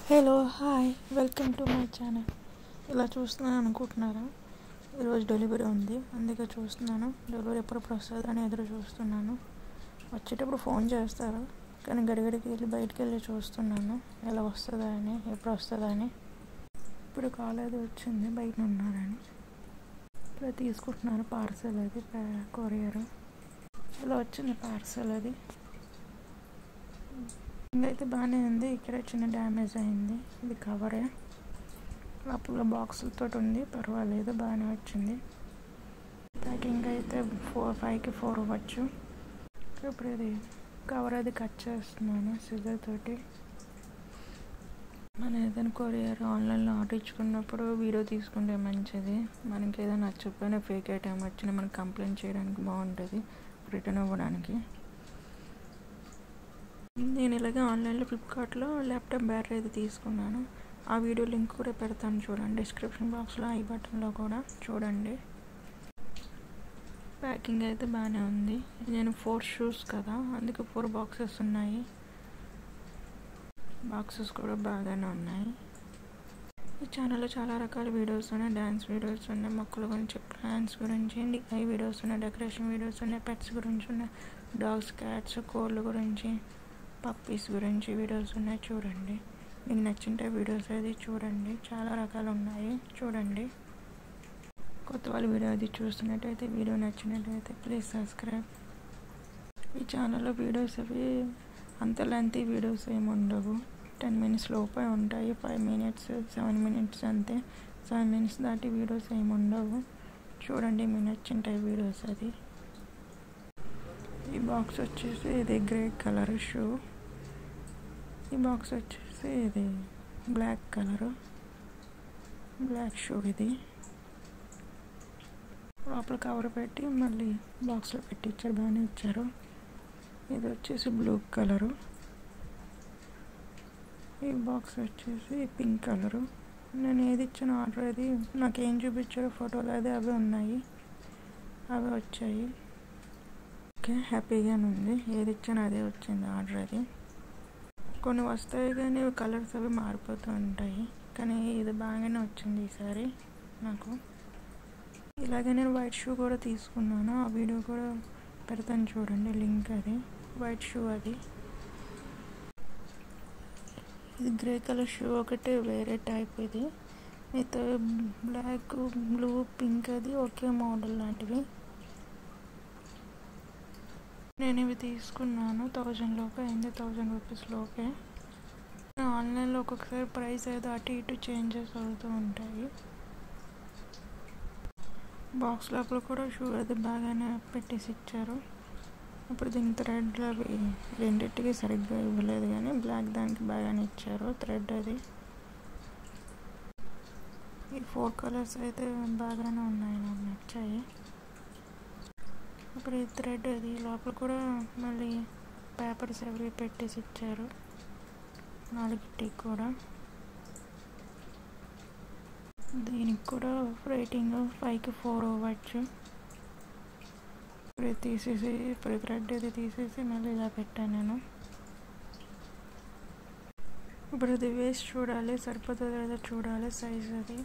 hello hi welcome to my channel ఇలా చూస్తున్నాను అనుకుంటున్నారా ఈరోజు డెలివరీ ఉంది అందుకే చూస్తున్నాను డెలివరీ ఎప్పుడప్పుడు వస్తుంది అని ఎదురు చూస్తున్నాను వచ్చేటప్పుడు ఫోన్ చేస్తారు కానీ గడిగడికి వెళ్ళి బయటికి వెళ్ళి చూస్తున్నాను ఎలా వస్తుందా అని ఎప్పుడు వస్తుందా అని ఇప్పుడు కాల్ అది వచ్చింది బయట ఉన్నారని ఇప్పుడు తీసుకుంటున్నారు పార్సల్ అది కొరియర్ ఇలా వచ్చింది పార్సల్ అది ఇంకైతే బాగానే ఉంది ఇక్కడ చిన్న డ్యామేజ్ అయింది ఇది కవరే లోపల బాక్సులతో ఉంది పర్వాలేదు బాగానే వచ్చింది ప్యాకింగ్ అయితే ఫోర్ ఫైవ్కి ఫోర్ అవ్వచ్చు ఇప్పుడు ఇది కవర్ అది కట్ చేస్తున్నాను సిజర్ తోటి మనం ఏదైనా కొరియర్ ఆన్లైన్లో ఆర్డర్ ఇచ్చుకున్నప్పుడు వీడియో తీసుకుంటే మంచిది మనకి ఏదైనా నచ్చకపోయినా ఫేక్ ఐటమ్ వచ్చినా మనకి కంప్లైంట్ చేయడానికి బాగుంటుంది రిటర్న్ అవ్వడానికి నేను ఇలాగే ఆన్లైన్లో ఫ్లిప్కార్ట్లో ల్యాప్టాప్ బ్యాటరీ అయితే తీసుకున్నాను ఆ వీడియో లింక్ కూడా పెడతాను చూడండి డిస్క్రిప్షన్ బాక్స్లో ఐ బటన్లో కూడా చూడండి ప్యాకింగ్ అయితే బాగానే ఉంది నేను ఫోర్ షూస్ కదా అందుకే ఫోర్ బాక్సెస్ ఉన్నాయి బాక్సెస్ కూడా బాగానే ఉన్నాయి ఈ ఛానల్లో చాలా రకాల వీడియోస్ ఉన్నాయి డ్యాన్స్ వీడియోస్ ఉన్నాయి మొక్కల గురించి ప్లాన్స్ గురించి ఐ వీడియోస్ ఉన్నాయి డెకరేషన్ వీడియోస్ ఉన్నాయి పెట్స్ గురించి ఉన్నాయి డాగ్స్ క్యాట్స్ కోళ్ళ గురించి పప్పీస్ గురించి వీడియోస్ ఉన్నాయి చూడండి మీకు నచ్చింటే వీడియోస్ అది చూడండి చాలా రకాలు ఉన్నాయి చూడండి కొత్త వాళ్ళు వీడియో అది చూస్తున్నట్టయితే వీడియో నచ్చినట్టయితే ప్లీజ్ సబ్స్క్రైబ్ ఈ ఛానల్లో వీడియోస్ అవి అంత లెంతీ వీడియోస్ ఏమి ఉండవు టెన్ మినిట్స్ లోపే ఉంటాయి ఫైవ్ మినిట్స్ సెవెన్ మినిట్స్ అంతే సెవెన్ మినిట్స్ దాటి వీడియోస్ ఏమి ఉండవు చూడండి మీకు నచ్చింటాయి వీడియోస్ అది ఈ బాక్స్ వచ్చేసి ఇది గ్రే కలర్ షూ ఈ బాక్స్ వచ్చేసి ఇది బ్లాక్ కలరు బ్లాక్ షూ ఇది లోపల కవర్ పెట్టి మళ్ళీ బాక్స్లో పెట్టి ఇచ్చారు బాగానే ఇచ్చారు ఇది వచ్చేసి బ్లూ కలరు ఈ బాక్స్ వచ్చేసి పింక్ కలరు నేను ఏది ఇచ్చిన ఆర్డర్ అది నాకు ఏం చూపించారో ఫోటోలు అది అవి ఉన్నాయి అవి వచ్చాయి ఓకే హ్యాపీగానే ఉంది ఏది ఇచ్చానో అదే వచ్చింది ఆర్డర్ అది కొన్ని వస్తాయి కానీ కలర్స్ అవి మారిపోతూ ఉంటాయి కానీ ఇది బాగానే వచ్చింది ఈసారి నాకు ఇలాగే నేను వైట్ షూ కూడా తీసుకున్నాను ఆ వీడియో కూడా పెడతాను చూడండి లింక్ అది వైట్ షూ అది ఇది గ్రే కలర్ షూ ఒకటి వేరే టైప్ ఇది మిగతా బ్లాక్ బ్లూ పింక్ అది ఒకే మోడల్ లాంటివి నేను ఇవి తీసుకున్నాను థౌజండ్ లోపే అయింది థౌజండ్ రూపీస్ లోపే ఆన్లైన్లో ఒక్కొక్కసారి ప్రైస్ ఏదో అటు ఇటు చేంజెస్ అవుతూ ఉంటాయి బాక్స్ లోపల కూడా షూ అది బాగానే పెట్టేసి ఇచ్చారు ఇప్పుడు దీని థ్రెడ్ అవి రెండింటికి సరిగ్గా ఇవ్వలేదు కానీ బ్లాక్ దానికి బాగానే ఇచ్చారు థ్రెడ్ అది ఈ ఫోర్ కలర్స్ అయితే బాగానే ఉన్నాయి నాకు నచ్చాయి ఇప్పుడు ఈ థ్రెడ్ అది లోపల కూడా మళ్ళీ పేపర్స్ అవి పెట్టేసి ఇచ్చారు నాలుగిటికి కూడా దీనికి కూడా రేటింగ్ ఫైవ్కి ఫోర్ అవ్వచ్చు ఇప్పుడు తీసేసి ఇప్పుడు థ్రెడ్ అది తీసేసి మళ్ళీ ఇలా పెట్టాను నేను ఇప్పుడు ఇది వేస్ట్ చూడాలి సరిపోతుందో లేదో చూడాలి సైజ్ అది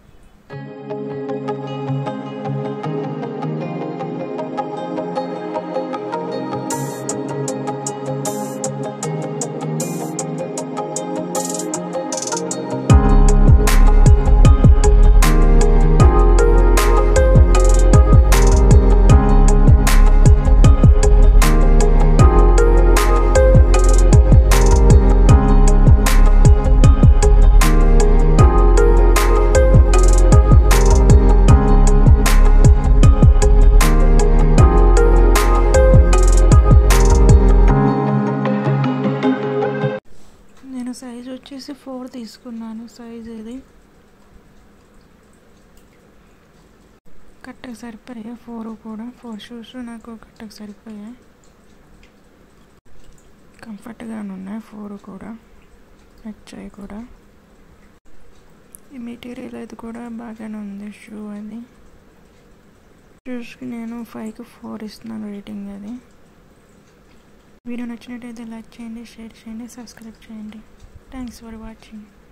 నేను సైజ్ వచ్చేసి ఫోర్ తీసుకున్నాను సైజ్ ఇది కట్టకు సరిపోయాయి ఫోర్ కూడా ఫోర్ షూస్ నాకు కట్టకు సరిపోయాయి కంఫర్ట్గానే ఉన్నాయి ఫోర్ కూడా నచ్చాయి కూడా ఈ మెటీరియల్ అది కూడా బాగానే ఉంది షూ అది షూస్కి నేను ఫైవ్కి ఫోర్ ఇస్తున్నాను రేటింగ్ అది వీడియో నచ్చినట్టయితే లైక్ చేయండి షేర్ చేయండి సబ్స్క్రైబ్ చేయండి థ్యాంక్స్ ఫర్ వాచింగ్